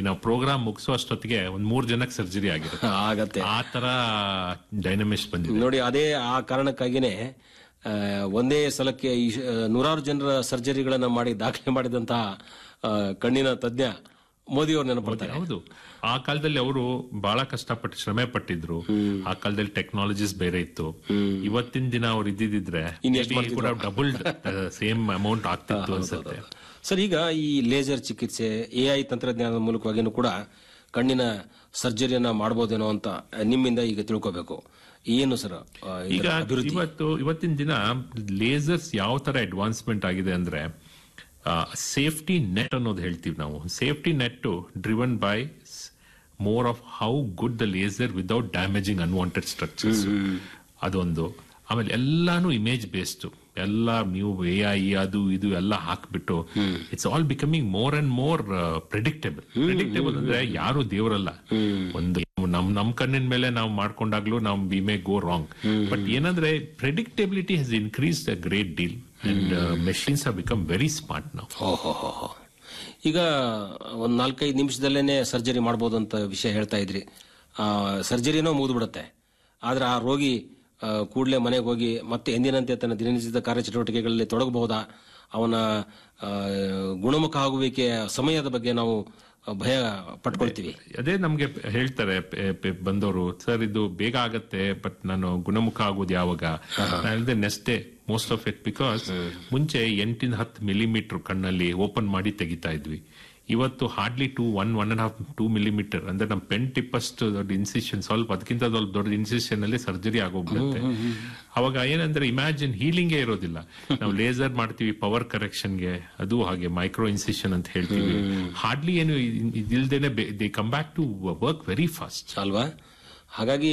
ನಾವು ಪ್ರೋಗ್ರಾಮ್ ಮುಗಿಸೋ ಅಷ್ಟೊತ್ತಿಗೆ ಒಂದ್ ಮೂರ್ ಜನಕ್ಕೆ ಸರ್ಜರಿ ಆಗಿರುತ್ತೆ ಆಗತ್ತೆ ಆ ತರ ಡೈನಮಿಕ್ಸ್ ಬಂದಿದೆ ನೋಡಿ ಅದೇ ಆ ಕಾರಣಕ್ಕಾಗಿನೇ ಆ, ಒಂದೇ ಸಲಕ್ಕೆ ಈ ಶ- ನೂರಾರು ಜನರ ಸರ್ಜರಿಗಳನ್ನ ಮಾಡಿ ದಾಖಲೆ ಮಾಡಿದಂತಹ ಆ, ಕಣ್ಣಿನ ತಜ್ಞ ಮೋದಿ ಅವ್ರು ನೆನಪಡ್ತಾರೆ ಹೌದು ಆ ಕಾಲದಲ್ಲಿ ಅವರು ಬಹಳ ಕಷ್ಟಪಟ್ಟು ಶ್ರಮೆ ಪಟ್ಟಿದ್ರು ಆ ಕಾಲದಲ್ಲಿ ಟೆಕ್ನಾಲಜೀಸ್ ಬೇರೆ ಇತ್ತು ಇವತ್ತಿನ ದಿನ ಅವ್ರು ಇದ್ದಿದ್ರೆ ಕೂಡ ಡಬಲ್ ಸೇಮ್ ಅಮೌಂಟ್ ಆಗ್ತಿತ್ತು ಅನ್ಸುತ್ತೆ ಸರ್ ಈಗ ಈ ಲೇಸರ್ ಚಿಕಿತ್ಸೆ ಎಐ ತಂತ್ರಜ್ಞಾನದ ಮೂಲಕವಾಗಿನೂ ಕೂಡ ಕಣ್ಣಿನ ಸರ್ಜರಿಯನ್ನ ಮಾಡಬಹುದೇನೋ ಅಂತ ನಿಮ್ಮಿಂದ ಈಗ ತಿಳ್ಕೋಬೇಕು ಏನು ಸರ್ ಆ, ಇದರ ಈಗ ಅಭಿವೃದ್ಧಿ ಇವತ್ತು ಇವತ್ತಿನ ದಿನ ಲೇಸರ್ಸ್ ಯಾವ ತರ ಅಡ್ವಾನ್ಸ್ಮೆಂಟ್ ಆಗಿದೆ ಅಂದ್ರೆ ಸೇಫ್ಟಿ ನೆಟ್ ಅನ್ನೋದು ಹೇಳ್ತೀವಿ ನಾವು safety net driven by more of how good the laser without damaging unwanted structures ಅದೊಂದು ಆಮೇಲೆ ಎಲ್ಲಾನು ಇಮೇಜ್ ಬೇಸ್ಡ್ ಎಲ್ಲ ನೀವು ಎ ಐ ಅದು ಇದು ಎಲ್ಲ ಹಾಕ್ಬಿಟ್ಟು it's all becoming more and more predictable predictable ಅಂದ್ರೆ ಯಾರು ದೇವರಲ್ಲ ಒಂದು ನಮ್ ನಮ್ ಕಣ್ಣಿನ ಮೇಲೆ ನಾವು ಮಾಡ್ಕೊಂಡಾಗ್ಲೂ ನಾವು we may go wrong but ಏನಂದ್ರೆ predictability has increase a great deal and machines have become very smart ನಾವು ಓಹೋ ಈಗ ಒಂದ್ ನಾಲ್ಕೈದು ನಿಮಿಷದಲ್ಲೇನೆ ಸರ್ಜರಿ ಮಾಡ್ಬೋದು ಅಂತ ವಿಷಯ ಹೇಳ್ತಾ ಇದ್ರಿ ಸರ್ಜರಿನೋ ಮುಗಿದ್ಬಿಡುತ್ತೆ ಆದ್ರೆ ಆ ರೋಗಿ ಕೂಡಲೇ ಮನೆಗೆ ಹೋಗಿ ಮತ್ತೆ ಎಂದಿನಂತೆ ತನ್ನ ದಿನನಿತ್ಯದ ಕಾರ್ಯಚಟುವಟಿಕೆಗಳಲ್ಲಿ ತೊಡಗಬಹುದಾ ಅವನ ಆ, ಗುಣಮುಖ ಆಗುವಿಕೆಯ ಸಮಯದ ಬಗ್ಗೆ ನಾವು ಭಯ ಪಟ್ಕೊಳ್ತೀವಿ ಅದೇ ನಮ್ಗೆ ಹೇಳ್ತಾರೆ ಪೆ- ಪೆ- ಬಂದವರು ಸರ್ ಇದು ಬೇಗ ಆಗತ್ತೆ ಬಟ್ ನಾನು ಗುಣಮುಖ ಆಗೋದು ಯಾವಾಗ ನಾನು next day most of it because ಮುಂಚೆ ಎಂಟಿಂದ ಹತ್ತು ಮಿಲಿಮೀಟರ್ ಕಣ್ಣಲ್ಲಿ ಓಪನ್ ಮಾಡಿ ತೆಗಿತಾ ಇದ್ವಿ ಇವತ್ತು hardly two one one and half two millimetre ಅಂದ್ರೆ ನಮ್ಮ ಪೆನ್ ಟಿಪ್ ಅಷ್ಟು ದೊಡ್ಡ ಇನ್ಸಿಷನ್ ಸ್ವಲ್ಪ ಅದಕ್ಕಿಂತ ಸ್ವಲ್ಪ ದೊಡ್ಡ ಇನ್ಸಿಷನ್ ಅಲ್ಲಿ ಸರ್ಜರಿ ಆಗೋಗ್ಬಿಡುತ್ತೆ ಅವಾಗ ಏನಂದ್ರೆ ಇಮ್ಯಾಜಿನ್ ಹೀಲಿಂಗೇ ಇರೋದಿಲ್ಲ ನಾವು ಲೇಸರ್ ಮಾಡ್ತೀವಿ ಪವರ್ ಕರೆಕ್ಷನ್ಗೆ ಅದು ಹಾಗೆ ಮೈಕ್ರೋ ಇನ್ಸಿಷನ್ ಅಂತ ಹೇಳ್ತೀವಿ ಹಾರ್ಡ್ಲಿ ಏನು ಇ- ಇದಿಲ್ದೇನೆ they come back to work very fast ಅಲ್ವಾ ಹಾಗಾಗಿ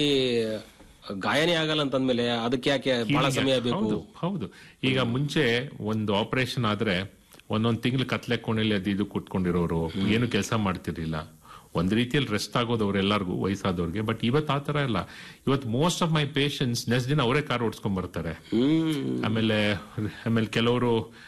ಗಾಯನೇ ಆಗಲ್ಲ ಅಂತಂದ್ಮೇಲೆ ಅದಕ್ಕೆ ಯಾಕೆ ಬಹಳ ಸಮಯ ಬೇಕು ಹೌದು ಹೌದು ಈಗ ಮುಂಚೆ ಒಂದು ಆಪರೇಷನ್ ಆದ್ರೆ ಒಂದೊಂದ್ ತಿಂಗಳು ಕತ್ಲೆ ಕೋಣೆಲಿ ಅದು ಇದು ಕುಟ್ಕೊಂಡಿರೋರು ಏನು ಕೆಲಸ ಮಾಡ್ತಿರ್ಲಿಲ್ಲ ಒಂದ್ ರೀತಿಯಲ್ಲಿ ರೆಸ್ಟ್ ಆಗೋದು ಅವ್ರೆಲ್ಲರಿಗೂ ವಯಸ್ಸಾದವ್ರಿಗೆ ಬಟ್ ಇವತ್ತು ಆ ತರ ಇಲ್ಲ ಇವತ್ತು most of my patients next ದಿನ ಅವರೇ ಕಾರ್ ಓಡಿಸ್ಕೊಂಡ್ ಬರ್ತಾರೆ ಆಮೇಲೆ ಆಮೇಲೆ ಕೆಲವರು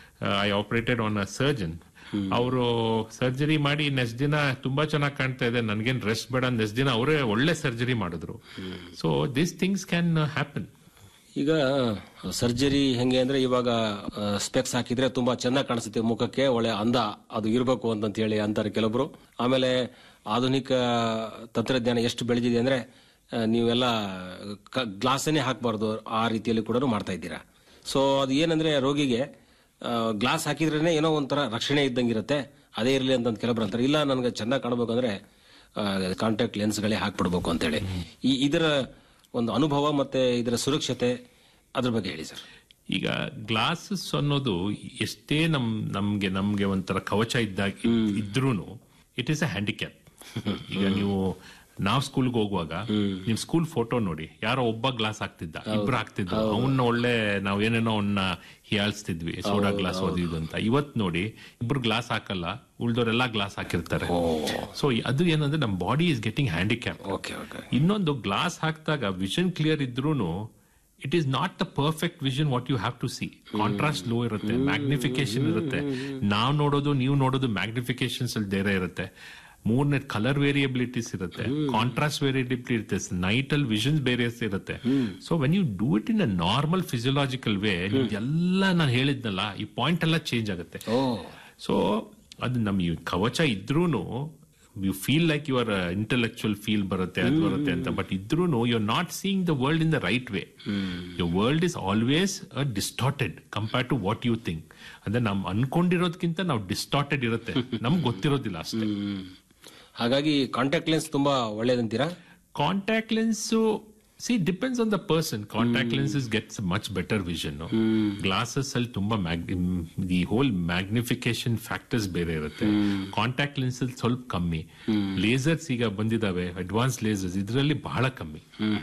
I operated on a surgeon ಅವರು ಸರ್ಜರಿ ಮಾಡಿ ನೆಕ್ಸ್ಟ್ ದಿನ ತುಂಬಾ ಚೆನ್ನಾಗಿ ಕಾಣ್ತಾ ಇದೆ ನನ್ಗೇನ್ ರೆಸ್ಟ್ ಬೇಡ ನೆಕ್ಸ್ಟ್ ದಿನ ಅವರೇ ಒಳ್ಳೆ ಸರ್ಜರಿ ಮಾಡಿದ್ರು so this things can happen ಈಗ ಸರ್ಜರಿ ಹೆಂಗೆ ಅಂದ್ರೆ ಇವಾಗ ಸ್ಪೆಕ್ಸ್ ಹಾಕಿದ್ರೆ ತುಂಬಾ ಚೆನ್ನಾಗಿ ಕಾಣಿಸುತ್ತೆ ಮುಖಕ್ಕೆ ಒಳ್ಳೆ ಅಂದ ಅದು ಇರಬೇಕು ಅಂತಂತ ಹೇಳಿ ಅಂತಾರೆ ಕೆಲವೊಬ್ರು ಆಮೇಲೆ ಆಧುನಿಕ ತಂತ್ರಜ್ಞಾನ ಎಷ್ಟು ಬೆಳೆದಿದೆ ಅಂದ್ರೆ ಆ, ನೀವೆಲ್ಲ ಗ್ಲಾಸನ್ನೇ ಹಾಕಬಾರ್ದು ಆ ರೀತಿಯಲ್ಲಿ ಕೂಡ ಮಾಡ್ತಾ ಇದ್ದೀರಾ ಸೊ ಅದು ಏನಂದ್ರೆ ರೋಗಿಗೆ ಗ್ಲಾಸ್ ಹಾಕಿದ್ರೇನೆ ಏನೋ ಒಂಥರ ರಕ್ಷಣೆ ಇದ್ದಂಗಿರುತ್ತೆ ಅದೇ ಇರಲಿ ಅಂತ ಕೆಲವೊಬ್ರು ಅಂತಾರೆ ಇಲ್ಲ ನನಗೆ ಚೆನ್ನಾಗಿ ಕಾಣಬೇಕಂದ್ರೆ ಕಾಂಟ್ಯಾಕ್ಟ್ ಲೆನ್ಸ್ಗಳೇ ಹಾಕ್ಬಿಡ್ಬೇಕು ಅಂತೇಳಿ ಈ ಇದರ ಒಂದು ಅನುಭವ ಮತ್ತೆ ಇದರ ಸುರಕ್ಷತೆ ಅದ್ರ ಬಗ್ಗೆ ಹೇಳಿ ಸರ್ ಈಗ ಗ್ಲಾಸಸ್ ಅನ್ನೋದು ಎಷ್ಟೇ ನಮ್ ನಮ್ಗೆ ನಮ್ಗೆ ಒಂಥರ ಕವಚ ಇದ್ದಾಗ ಇದ್ರೂನು ಇಟ್ ಈಸ್ ಅ ಹ್ಯಾಂಡಿಕ್ಯಾಪ್ ಈಗ ನೀವು ನಾವ್ ಸ್ಕೂಲ್ಗೆ ಹೋಗುವಾಗ ನಿಮ್ ಸ್ಕೂಲ್ ಫೋಟೋ ನೋಡಿ ಯಾರೋ ಒಬ್ಬ ಗ್ಲಾಸ್ ಹಾಕ್ತಿದ್ದ ಇಬ್ರು ಹಾಕ್ತಿದ್ರು ಅವನ್ನ ಒಳ್ಳೆ ನಾವ್ ಏನೇನೋ ಅವನ್ನ ಹೀಯಾಳಿಸ್ತಿದ್ವಿ ಸೋಡಾ ಗ್ಲಾಸ್ ಅದು ಇದು ಅಂತ ಇವತ್ ನೋಡಿ ಇಬ್ರು ಗ್ಲಾಸ್ ಹಾಕಲ್ಲ ಉಳ್ದೋರೆಲ್ಲಾ ಗ್ಲಾಸ್ ಹಾಕಿರ್ತಾರೆ ಸೊ ಅದು ಏನಂದ್ರೆ ನಮ್ body is getting handicap okay okay ಇನ್ನೊಂದು ಗ್ಲಾಸ್ ಹಾಕಿದಾಗ ವಿಷನ್ ಕ್ಲಿಯರ್ ಇದ್ರೂನು it is not the perfect vision what you have to see contrast low ಇರುತ್ತೆ ಮ್ಯಾಗ್ನಿಫಿಕೇಶನ್ ಇರುತ್ತೆ ನಾವು ನೋಡೋದು ನೀವು ನೋಡೋದು ಮ್ಯಾಗ್ನಿಫಿಕೇಶನ್ಸ್ ಅಲ್ಲಿ ಬೇರೆ ಇರುತ್ತೆ ಮೂರನೇ ಕಲರ್ ವೇರಿಯಬಿಲಿಟೀಸ್ ಇರುತ್ತೆ ಕಾಂಟ್ರಾಸ್ಟ್ ವೇರಿಯಬಿಲಿಟಿ ಇರುತ್ತೆ ನೈಟ್ ಅಲ್ಲಿ ವಿಷನ್ಸ್ ಬೇರೆ ಇರುತ್ತೆ so when you do it in a normal physiological way ಎಲ್ಲ ನಾನು ಹೇಳಿದ್ನಲ್ಲ ಈ ಪಾಯಿಂಟ್ ಎಲ್ಲ ಚೇಂಜ್ ಆಗುತ್ತೆ ಓ ಸೊ ಅದು ನಮ್ ಈ ಕವಚ ಇದ್ರೂನು you feel like your intellectual feel ಬರುತ್ತೆ ಅದು ಬರುತ್ತೆ ಅಂತ ಬಟ್ ಇದ್ರೂನು you are not seeing the world in the right way your world is always a distorted compare to what you think ಅಂದ್ರೆ ನಮ್ ಅನ್ಕೊಂಡಿರೋದ್ಕಿಂತ ನಾವು ಡಿಸ್ಟಾರ್ಟೆಡ್ ಇರುತ್ತೆ ನಮ್ಗೆ ಗೊತ್ತಿರೋದಿಲ್ಲ ಅಷ್ಟೇ ಹಾಗಾಗಿ ಕಾಂಟ್ಯಾಕ್ಟ್ ಲೆನ್ಸ್ ತುಂಬಾ ಒಳ್ಳೇದಂತೀರಾ contact lens see depends on the person contact lenses gets much better vision glasses ಅಲ್ಲಿ ತುಂಬಾ ದಿ ಹೋಲ್ ಮ್ಯಾಗ್ನಿಫಿಕೇಶನ್ ಫ್ಯಾಕ್ಟರ್ಸ್ ಬೇರೆ ಇರುತ್ತೆ ಕಾಂಟ್ಯಾಕ್ಟ್ ಲೆನ್ಸ್ ಅಲ್ಲಿ ಸ್ವಲ್ಪ ಕಮ್ಮಿ ಲೇಸರ್ಸ್ ಈಗ ಬಂದಿದಾವೆ ಅಡ್ವಾನ್ಸ್ ಲೇಸರ್ಸ್ ಇದರಲ್ಲಿ ಬಹಳ ಕಮ್ಮಿ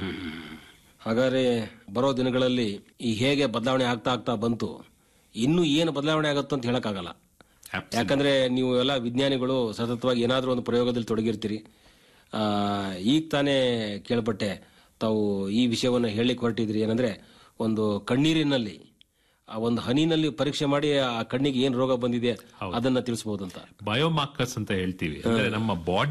ಹಾಗಾದ್ರೆ ಬರೋ ದಿನಗಳಲ್ಲಿ ಈ ಹೇಗೆ ಬದಲಾವಣೆ ಆಗ್ತಾ ಆಗ್ತಾ ಬಂತು ಇನ್ನು ಏನು ಬದಲಾವಣೆ ಆಗುತ್ತೋ ಅಂತ ಹೇಳಕ್ಕಾಗಲ್ಲ ಯಾಕಂದ್ರೆ ನೀವು ಎಲ್ಲ ವಿಜ್ಞಾನಿಗಳು ಸತತವಾಗಿ ಏನಾದ್ರೂ ಒಂದು ಪ್ರಯೋಗದಲ್ಲಿ ತೊಡಗಿರ್ತೀರಿ ಆ, ಈಗ ತಾನೇ ಕೇಳ್ಪಟ್ಟೆ ತಾವು ಈ ವಿಷಯವನ್ನು ಹೇಳಿ ಹೊರಟಿದ್ರಿ ಏನಂದ್ರೆ ಒಂದು ಕಣ್ಣೀರಿನಲ್ಲಿ ಆ ಒಂದು ಹನಿನಲ್ಲಿ ಪರೀಕ್ಷೆ ಮಾಡಿ ಆ ಕಣ್ಣಿಗೆ ಏನ್ ರೋಗ ಬಂದಿದೆ ಅದನ್ನ ತಿಳಿಸಬಹುದಂತ ಬಯೋಮಾರ್ಕರ್ಸ್ ಅಂತ ಹೇಳ್ತೀವಿ ಅಂದ್ರೆ ನಮ್ಮ ಬಾಡಿ